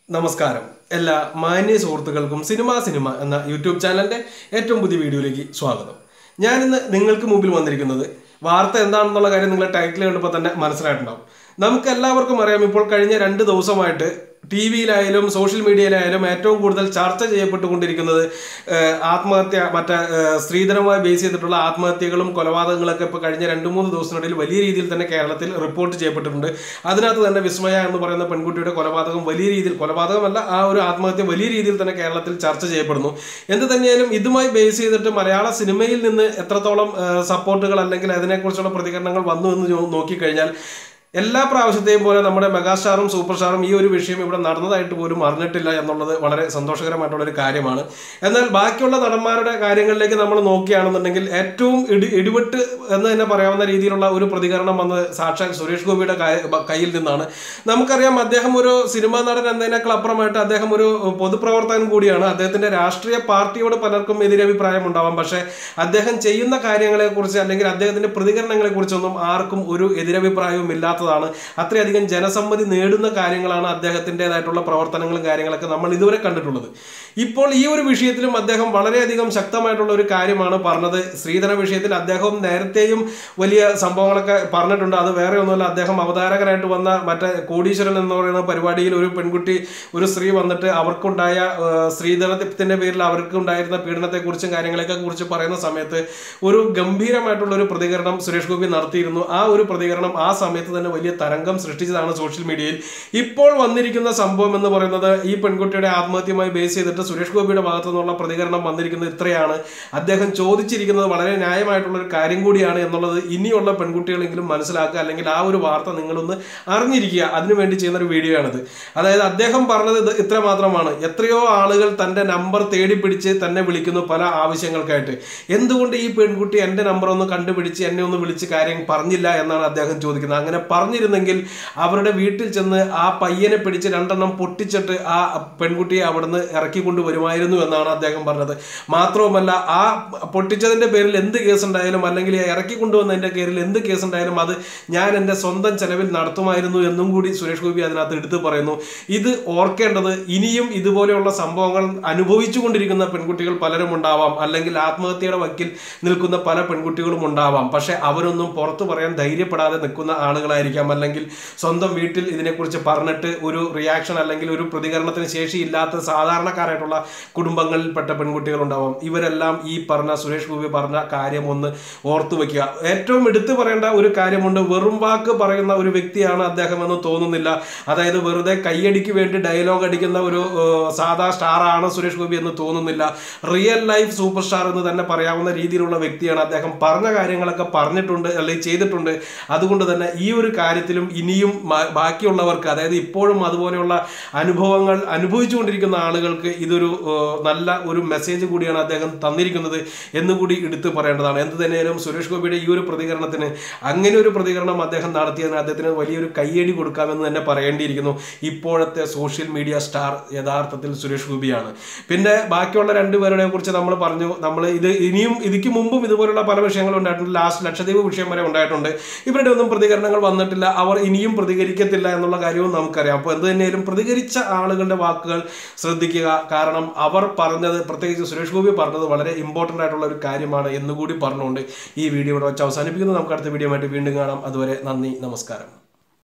നമസ്കാരം എല്ലാ മാന്യ സുഹൃത്തുക്കൾക്കും സിനിമ സിനിമ എന്ന യൂട്യൂബ് ചാനലിന്റെ ഏറ്റവും പുതിയ വീഡിയോയിലേക്ക് സ്വാഗതം ഞാനിന്ന് നിങ്ങൾക്ക് മുമ്പിൽ വന്നിരിക്കുന്നത് വാർത്ത എന്താണെന്നുള്ള കാര്യം നിങ്ങളെ ടൈറ്റിൽ കണ്ടപ്പോൾ തന്നെ മനസ്സിലായിട്ടുണ്ടാവും നമുക്ക് എല്ലാവർക്കും അറിയാം ഇപ്പോൾ കഴിഞ്ഞ രണ്ട് ദിവസമായിട്ട് ടി വിയിലായാലും സോഷ്യൽ മീഡിയയിലായാലും ഏറ്റവും കൂടുതൽ ചർച്ച ചെയ്യപ്പെട്ടുകൊണ്ടിരിക്കുന്നത് ഏഹ്, ആത്മഹത്യ മറ്റേ ഏഹ്, സ്ത്രീധനവുമായി ബേസ് ചെയ്തിട്ടുള്ള ആത്മഹത്യകളും കൊലപാതകങ്ങളൊക്കെ ഇപ്പോൾ കഴിഞ്ഞ രണ്ട് മൂന്ന് ദിവസത്തിനിടയിൽ വലിയ രീതിയിൽ തന്നെ കേരളത്തിൽ റിപ്പോർട്ട് ചെയ്യപ്പെട്ടിട്ടുണ്ട് അതിനകത്ത് തന്നെ വിസ്മയ എന്ന് പറയുന്ന പെൺകുട്ടിയുടെ കൊലപാതകം വലിയ രീതിയിൽ കൊലപാതകമല്ല ആ ഒരു ആത്മഹത്യ വലിയ രീതിയിൽ തന്നെ കേരളത്തിൽ ചർച്ച ചെയ്യപ്പെടുന്നു എന്ത് തന്നെയായാലും ഇതുമായി ബേസ് ചെയ്തിട്ട് മലയാള സിനിമയിൽ നിന്ന് എത്രത്തോളം ഏഹ്, സപ്പോർട്ടുകൾ അല്ലെങ്കിൽ അതിനെക്കുറിച്ചുള്ള പ്രതികരണങ്ങൾ വന്നു എന്ന് നോ- നോക്കിക്കഴിഞ്ഞാൽ എല്ലാ പ്രാവശ്യത്തെയും പോലെ നമ്മുടെ മെഗാസ്റ്റാറും സൂപ്പർ സ്റ്റാറും ഈ ഒരു വിഷയം ഇവിടെ നടന്നതായിട്ട് പോലും അറിഞ്ഞിട്ടില്ല എന്നുള്ളത് വളരെ സന്തോഷകരമായിട്ടുള്ള ഒരു കാര്യമാണ് എന്നാൽ ബാക്കിയുള്ള നടന്മാരുടെ കാര്യങ്ങളിലേക്ക് നമ്മൾ നോക്കുകയാണെന്നുണ്ടെങ്കിൽ ഏറ്റവും ഇടി ഇടിവെട്ട് എന്ന് തന്നെ പറയാവുന്ന രീതിയിലുള്ള ഒരു പ്രതികരണം വന്നത് സാക്ഷാൽ സുരേഷ് ഗോപിയുടെ കായ- ബ- കയ്യിൽ നിന്നാണ് നമുക്കറിയാം അദ്ദേഹം ഒരു സിനിമാ നടൻ എന്നതിനേക്കാൾ അപ്പുറമായിട്ട് അദ്ദേഹം ഒരു പൊതുപ്രവർത്തകൻ കൂടിയാണ് അദ്ദേഹത്തിന്റെ രാഷ്ട്രീയ പാർട്ടിയോട് പലർക്കും എതിരഭിപ്രായം ഉണ്ടാവാം പക്ഷേ അദ്ദേഹം ചെയ്യുന്ന കാര്യങ്ങളെക്കുറിച്ച് അല്ലെങ്കിൽ അദ്ദേഹത്തിന്റെ പ്രതികരണങ്ങളെ കുറിച്ചൊന്നും ആർക്കും ഒരു എതിരഭിപ്രായവും ഇല്ലാത്തതാണ് അത്രയധികം ജനസമ്മതി നേടുന്ന കാര്യങ്ങളാണ് അദ്ദേഹത്തിൻ്റെതായിട്ടുള്ള പ്രവർത്തനങ്ങളും കാര്യങ്ങളൊക്കെ നമ്മൾ ഇതുവരെ കണ്ടിട്ടുള്ളത് ഇപ്പോൾ ഈ ഒരു വിഷയത്തിലും അദ്ദേഹം വളരെയധികം ശക്തമായിട്ടുള്ള ഒരു കാര്യമാണ് പറഞ്ഞത് ശ്രീധര വിഷയത്തിൽ അദ്ദേഹം നേരത്തെയും വലിയ സംഭവങ്ങളൊക്കെ പറഞ്ഞിട്ടുണ്ട് അത് വേറെ ഒന്നുമല്ല അദ്ദേഹം അവതാരകനായിട്ട് വന്ന മറ്റേ കോടീശ്വരൻ എന്ന് പറയുന്ന പരിപാടിയിൽ ഒരു പെൺകുട്ടി ഒരു സ്ത്രീ വന്നിട്ട് അവർക്കുണ്ടായ ഏഹ്, സ്ത്രീധനത്തിന്റെ പേരിൽ അവർക്ക് ഉണ്ടായിരുന്ന പീഡനത്തെക്കുറിച്ചും കാര്യങ്ങളെയൊക്കെ കുറിച്ച് പറയുന്ന സമയത്ത് ഒരു ഗംഭീരമായിട്ടുള്ള ഒരു പ്രതികരണം സുരേഷ് ഗോപി നടത്തിയിരുന്നു ആ ഒരു പ്രതികരണം ആ സമയത്ത് തന്നെ വലിയ തരംഗം സൃഷ്ടിച്ചതാണ് സോഷ്യൽ മീഡിയയിൽ ഇപ്പോൾ വന്നിരിക്കുന്ന സംഭവം എന്ന് പറയുന്നത് ഈ പെൺകുട്ടിയുടെ ആത്മഹത്യയുമായി ബേസ് ചെയ്തിട്ട് സുരേഷ് ഗോപിയുടെ ഭാഗത്തു നിന്നുള്ള പ്രതികരണം വന്നിരിക്കുന്നത് ഇത്രയാണ് അദ്ദേഹം ചോദിച്ചിരിക്കുന്നത് വളരെ ന്യായമായിട്ടുള്ള ഒരു കാര്യം കൂടിയാണ് എന്നുള്ളത് ഇനിയുള്ള പെൺകുട്ടികളെങ്കിലും മനസ്സിലാക്കുക അല്ലെങ്കിൽ ആ ഒരു വാർത്ത നിങ്ങളൊന്ന് അറിഞ്ഞിരിക്കുക അതിനുവേണ്ടി ചെയ്യുന്ന ഒരു വീഡിയോ ആണിത് അതായത് അദ്ദേഹം പറഞ്ഞത് ഇത് ഇത്ര മാത്രമാണ് എത്രയോ ആളുകൾ തന്റെ നമ്പർ തേടി പിടിച്ച് തന്നെ വിളിക്കുന്നു പല ആവശ്യങ്ങൾക്കായിട്ട് എന്തുകൊണ്ട് ഈ പെൺകുട്ടി എന്റെ നമ്പർ ഒന്ന് കണ്ടുപിടിച്ച് എന്നെ ഒന്ന് വിളിച്ച് കാര്യം പറഞ്ഞില്ല എന്നാണ് അദ്ദേഹം ചോദിക്കുന്നത് അങ്ങനെ പറഞ്ഞിരുന്നെങ്കിൽ അവരുടെ വീട്ടിൽ ചെന്ന് ആ പയ്യനെ പിടിച്ച് രണ്ടെണ്ണം പൊട്ടിച്ചിട്ട് ആ പെൺകുട്ടിയെ അവിടുന്ന് ഇറക്കിക്കൊണ്ട് വരുമായിരുന്നു എന്നാണ് അദ്ദേഹം പറഞ്ഞത് മാത്രവുമല്ല ആ പൊട്ടിച്ചതിന്റെ പേരിൽ എന്ത് കേസ് ഉണ്ടായാലും അല്ലെങ്കിൽ ആ ഇറക്കി കൊണ്ടുവന്നതിന്റെ പേരിൽ എന്ത് കേസ് ഉണ്ടായാലും അത് ഞാൻ എൻ്റെ സ്വന്തം ചെലവിൽ നടത്തുമായിരുന്നു എന്നും കൂടി സുരേഷ് ഗോപി അതിനകത്ത് എടുത്തു പറയുന്നു ഇത് ഓർക്കേണ്ടത് ഇനിയും ഇതുപോലെയുള്ള സംഭവങ്ങൾ അനുഭവിച്ചുകൊണ്ടിരിക്കുന്ന പെൺകുട്ടികൾ പലരും ഉണ്ടാവാം അല്ലെങ്കിൽ ആത്മഹത്യയുടെ വക്കിൽ നിൽക്കുന്ന പല പെൺകുട്ടികളും ഉണ്ടാവാം പക്ഷെ അവരൊന്നും പുറത്തു പറയാൻ ധൈര്യപ്പെടാതെ നിൽക്കുന്ന ആളുകളായിരിക്കാം അല്ലെങ്കിൽ സ്വന്തം വീട്ടിൽ ഇതിനെക്കുറിച്ച് പറഞ്ഞിട്ട് ഒരു റിയാക്ഷൻ അല്ലെങ്കിൽ ഒരു പ്രതികരണത്തിന് ശേഷിയില്ലാത്ത സാധാരണക്കാരായിട്ടുള്ള കുടുംബങ്ങളിൽപ്പെട്ട പെൺകുട്ടികൾ ഉണ്ടാവാം ഇവരെല്ലാം ഈ പറഞ്ഞ സുരേഷ് ഗോപി പറഞ്ഞ കാര്യം ഒന്ന് ഓർത്തു വെക്കുക ഏറ്റവും എടുത്തു പറയേണ്ട ഒരു കാര്യമുണ്ട് വെറും വാക്ക് പറയുന്ന ഒരു വ്യക്തിയാണ് അദ്ദേഹം എന്ന് തോന്നുന്നില്ല അതായത് വെറുതെ കൈയടിക്ക് വേണ്ടി ഡയലോഗ് അടിക്കുന്ന ഒരു ഏഹ്, സാധാ സ്റ്റാർ ആണ് സുരേഷ് ഗോപി എന്ന് തോന്നുന്നില്ല റിയൽ ലൈഫ് സൂപ്പർ സ്റ്റാർ എന്ന് തന്നെ പറയാവുന്ന രീതിയിലുള്ള വ്യക്തിയാണ് അദ്ദേഹം പറഞ്ഞ കാര്യങ്ങളൊക്കെ പറഞ്ഞിട്ടുണ്ട് അല്ലെങ്കിൽ ചെയ്തിട്ടുണ്ട് അതുകൊണ്ട് തന്നെ ഈ ഒരു കാര്യത്തിലും ഇനിയും മ- ബാക്കിയുള്ളവർക്ക് അതായത് ഇപ്പോഴും അതുപോലെയുള്ള അനുഭവങ്ങൾ അനുഭവിച്ചുകൊണ്ടിരിക്കുന്ന ആളുകൾക്ക് ഇതൊരു ഏഹ്, നല്ല ഒരു മെസ്സേജ് കൂടിയാണ് അദ്ദേഹം തന്നിരിക്കുന്നത് എന്നുകൂടി എടുത്തു പറയേണ്ടതാണ് എന്ത് തന്നെയാലും സുരേഷ് ഗോപിയുടെ ഈ ഒരു പ്രതികരണത്തിന് അങ്ങനെ ഒരു പ്രതികരണം അദ്ദേഹം നടത്തിയതിന് അദ്ദേഹത്തിന് വലിയൊരു കയ്യടി കൊടുക്കാമെന്ന് തന്നെ പറയേണ്ടിയിരിക്കുന്നു ഇപ്പോഴത്തെ സോഷ്യൽ മീഡിയ സ്റ്റാർ യഥാർത്ഥത്തിൽ സുരേഷ് ഗോപിയാണ് പിന്നെ ബാക്കിയുള്ള രണ്ടുപേരുടെ കുറിച്ച് നമ്മൾ പറഞ്ഞു നമ്മൾ ഇത് ഇനിയും ഇതിക്ക് മുമ്പും ഇതുപോലുള്ള പല വിഷയങ്ങളും ഉണ്ടായിട്ടുണ്ട് ലാസ്റ്റ് ലക്ഷദ്വീപ് വിഷയം വരെ ഉണ്ടായിട്ടുണ്ട് ഇവരുടെ ഒന്നും പ്രതികരണങ്ങൾ വന്നിട്ടില്ല അവർ ഇനിയും പ്രതികരിക്കത്തില്ല എന്നുള്ള കാര്യവും നമുക്കറിയാം അപ്പോൾ എന്ത് തന്നെയാലും പ്രതികരിച്ച ആളുകളുടെ വാക്കുകൾ ശ്രദ്ധിക്കുക കാരണം അവർ പറഞ്ഞത് പ്രത്യേകിച്ച് സുരേഷ് ഗോപി പറഞ്ഞത് വളരെ ഇമ്പോർട്ടൻ്റ് ആയിട്ടുള്ള ഒരു കാര്യമാണ് എന്നുകൂടി പറഞ്ഞുകൊണ്ട് ഈ വീഡിയോ ഇവിടെ വെച്ച് അവസാനിപ്പിക്കുന്നു നമുക്ക് അടുത്ത വീഡിയോ ആയിട്ട് വീണ്ടും കാണാം അതുവരെ നന്ദി നമസ്കാരം